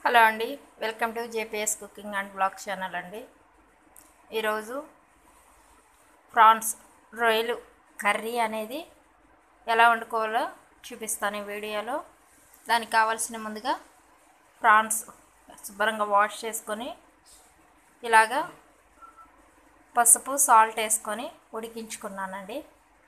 hello అండి welcome to JPS cooking and blog channel అండి ఈరోజు ప్రాన్స్ రొయ్యలు కర్రీ అనేది ఎలా వండుకోవాలో చూపిస్తాను ఈ వీడియోలో దానికి కావాల్సిన ముందుగా ప్రాన్స్ శుభ్రంగా వాష్ చేసుకొని ఇలాగా పసుపు సాల్ట్ వేసుకొని ఉడికించుకున్నానండి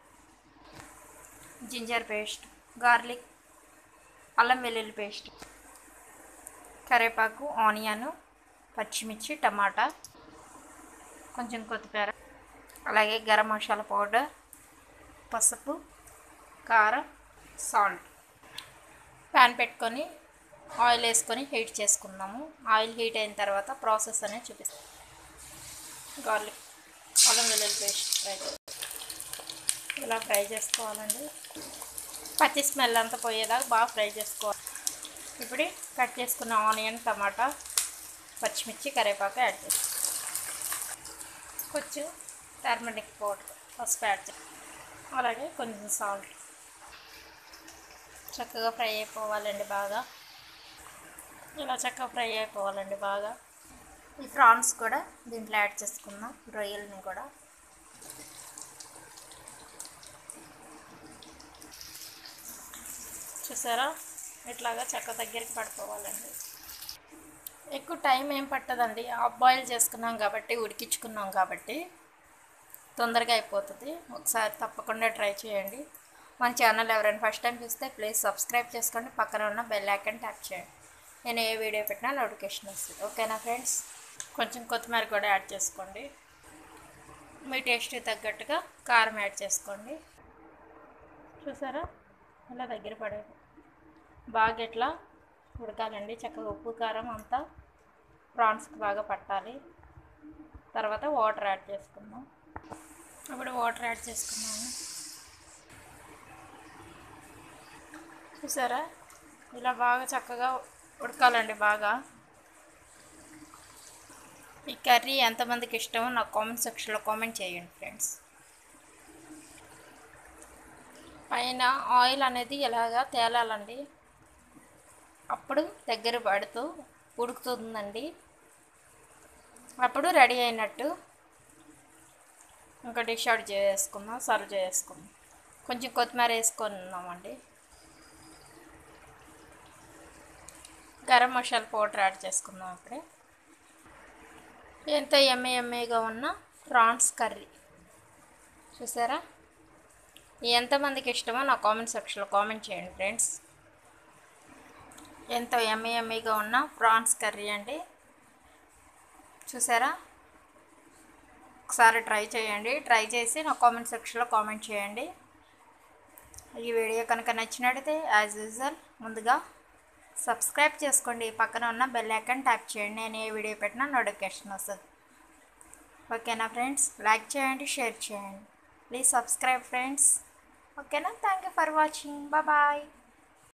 జింజర్ పేస్ట్ గార్లిక్ అల్లం వెల్లుల్లి పేస్ట్ కరివేపాకు ఆనియన్ పచ్చిమిర్చి టమాటా కొంచెం కొత్తిమీర అలాగే గరం మసాలా పౌడర్ పసుపు కారం సాల్ట్ ప్యాన్ పెట్టుకొని ఆయిల్ వేసుకొని హీట్ చేసుకుందాము ఆయిల్ హీట్ అయిన తర్వాత ప్రాసెస్ అనేది చూపిస్తాం గార్లిక్ అల్లం వెల్లుల్లి పేస్ట్ ఫ్రై ఇలా ఫ్రై చేసుకోవాలండి పచ్చి స్మెల్ అంతా పోయేదాకా బాగా ఫ్రై చేసుకోవాలి ఇప్పుడు కట్ చేసుకున్న ఆనియన్ టమాటా పచ్చిమిర్చి కరివేపాకు యాడ్ చేస్తాం కొంచెం టర్మరిక్ పౌడర్ పసుపు యాడ్ చేస్తాం అలాగే కొంచెం సాల్ట్ చక్కగా ఫ్రై అయిపోవాలండి బాగా ఇలా చక్కగా ఫ్రై అయిపోవాలండి బాగా ఈ ప్రాన్స్ కూడా దీంట్లో యాడ్ చేసుకుందాం రొయ్యల్ని కూడా చూసారా ఇట్లాగా చెక్క దగ్గరికి పడిపోవాలండి ఎక్కువ టైం ఏం పట్టదండి హాఫ్ బాయిల్ చేసుకున్నాం కాబట్టి ఉడికించుకున్నాం కాబట్టి తొందరగా అయిపోతుంది ఒకసారి తప్పకుండా ట్రై చేయండి మన ఛానల్ ఎవరైనా ఫస్ట్ టైం చూస్తే ప్లీజ్ సబ్స్క్రైబ్ చేసుకోండి పక్కన ఉన్న బెల్ ఐకాన్ ట్యాప్ చేయండి నేను ఏ వీడియో పెట్టినా నోటిఫికేషన్ వస్తుంది ఓకేనా ఫ్రెండ్స్ కొంచెం కొత్తిమీర కూడా యాడ్ చేసుకోండి మీ టేస్ట్ తగ్గట్టుగా కారం యాడ్ చేసుకోండి చూసారా ఇలా దగ్గర పడేది బాగా ఇట్లా ఉడకాలండి చక్కగా ఉప్పు కారం అంతా ప్రాన్స్కి బాగా పట్టాలి తర్వాత వాటర్ యాడ్ చేసుకుందాం ఇప్పుడు వాటర్ యాడ్ చేసుకున్నాము చూసారా ఇలా బాగా చక్కగా ఉడకాలండి బాగా ఈ కర్రీ ఎంతమందికి ఇష్టమో నాకు కామెంట్ సెక్షన్లో కామెంట్ చేయండి ఫ్రెండ్స్ పైన ఆయిల్ అనేది ఇలాగా తేలాలండి అప్పుడు దగ్గర పడుతూ ఉడుకుతుందండి అప్పుడు రెడీ అయినట్టు ఇంకా డిష్ అవుట్ చేసుకుందాం సర్వ్ చేసుకుందాం కొంచెం కొత్తిమీర వేసుకున్నామండి గరం మసాలా పౌడర్ యాడ్ చేసుకుందాం ఇప్పుడే ఎంతో ఎమ్మె ఎమ్మెగా ఉన్న ప్రాన్స్ కర్రీ చూసారా ఎంతమందికి ఇష్టమో నా కామెంట్ సెక్షన్లో కామెంట్ చేయండి ఫ్రెండ్స్ ఎంతో ఎమ్మె ఎమ్మెగా ఉన్న ప్రాన్స్ కర్రీ అండి చూసారా ఒకసారి ట్రై చేయండి ట్రై చేసి నా కామెంట్ సెక్షన్లో కామెంట్ చేయండి ఈ వీడియో కనుక నచ్చినట్టయితే యాజ్ యూజువల్ ముందుగా సబ్స్క్రైబ్ చేసుకోండి పక్కన ఉన్న బెల్ ఐకాన్ ట్యాప్ చేయండి నేను ఏ వీడియో పెట్టినా నోటిఫికేషన్ వస్తుంది ఓకేనా ఫ్రెండ్స్ లైక్ చేయండి షేర్ చేయండి ప్లీజ్ సబ్స్క్రైబ్ ఫ్రెండ్స్ ఓకేనా thank you for watching bye